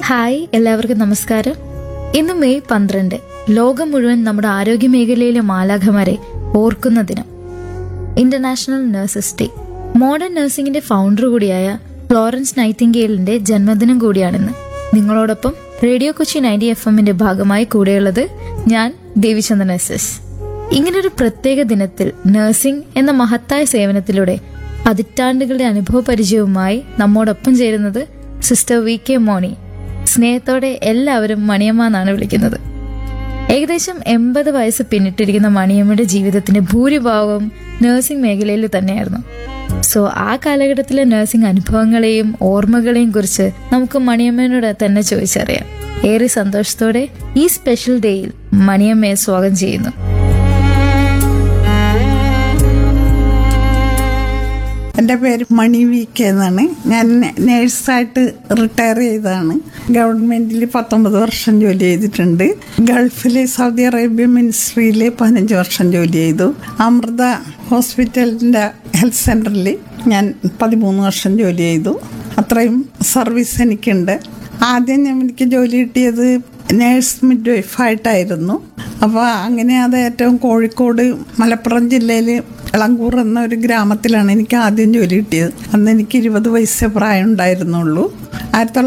hi എല്ലാവർക്കും നമസ്കാരം ഇന്ന് മെയ് പന്ത്രണ്ട് ലോകം മുഴുവൻ നമ്മുടെ ആരോഗ്യ മേഖലയിലെ മാലാഖമാരെ ഓർക്കുന്ന ദിനം ഇന്റർനാഷണൽ നഴ്സസ് ഡേ മോഡേൺ നഴ്സിംഗിന്റെ ഫൗണ്ടർ കൂടിയായ ഫ്ലോറൻസ് നൈറ്റിംഗേലിന്റെ ജന്മദിനം കൂടിയാണിന്ന് നിങ്ങളോടൊപ്പം റേഡിയോ കൊച്ചി നയൻറ്റി എഫ് എമ്മിന്റെ ഭാഗമായി കൂടെയുള്ളത് ഞാൻ ദേവിചന്ദ്രൻ എസ് എസ് ഇങ്ങനൊരു പ്രത്യേക ദിനത്തിൽ നഴ്സിംഗ് എന്ന മഹത്തായ സേവനത്തിലൂടെ പതിറ്റാണ്ടുകളുടെ അനുഭവ പരിചയവുമായി നമ്മോടൊപ്പം ചേരുന്നത് സിസ്റ്റർ വി കെ മോണി സ്നേഹത്തോടെ എല്ലാവരും മണിയമ്മ എന്നാണ് വിളിക്കുന്നത് ഏകദേശം എൺപത് വയസ്സ് പിന്നിട്ടിരിക്കുന്ന മണിയമ്മയുടെ ജീവിതത്തിന്റെ ഭൂരിഭാഗവും നഴ്സിംഗ് മേഖലയിൽ തന്നെയായിരുന്നു സോ ആ കാലഘട്ടത്തിലെ നഴ്സിംഗ് അനുഭവങ്ങളെയും ഓർമ്മകളെയും കുറിച്ച് നമുക്ക് മണിയമ്മയോട് തന്നെ ചോദിച്ചറിയാം ഏറെ സന്തോഷത്തോടെ ഈ സ്പെഷ്യൽ ഡേയിൽ മണിയമ്മയെ സ്വാഗതം ചെയ്യുന്നു എൻ്റെ പേര് മണി വി കെ എന്നാണ് ഞാൻ നേഴ്സായിട്ട് റിട്ടയർ ചെയ്തതാണ് ഗവൺമെൻറ്റിൽ പത്തൊമ്പത് വർഷം ജോലി ചെയ്തിട്ടുണ്ട് ഗൾഫിൽ സൗദി അറേബ്യ മിനിസ്ട്രിയിൽ പതിനഞ്ച് വർഷം ജോലി ചെയ്തു അമൃത ഹോസ്പിറ്റലിൻ്റെ ഹെൽത്ത് സെൻറ്ററിൽ ഞാൻ പതിമൂന്ന് വർഷം ജോലി ചെയ്തു അത്രയും സർവീസ് എനിക്കുണ്ട് ആദ്യം ഞാൻ എനിക്ക് ജോലി കിട്ടിയത് നേഴ്സ് മിഡ് വൈഫായിട്ടായിരുന്നു അപ്പോൾ അങ്ങനെ അത് ഏറ്റവും കോഴിക്കോട് മലപ്പുറം ജില്ലയിൽ ഇളങ്കൂർ എന്ന ഒരു ഗ്രാമത്തിലാണ് എനിക്ക് ആദ്യം ജോലി കിട്ടിയത് അന്ന് എനിക്ക് ഇരുപത് വയസ്സേ പ്രായം ഉണ്ടായിരുന്നുള്ളൂ ആയിരത്തി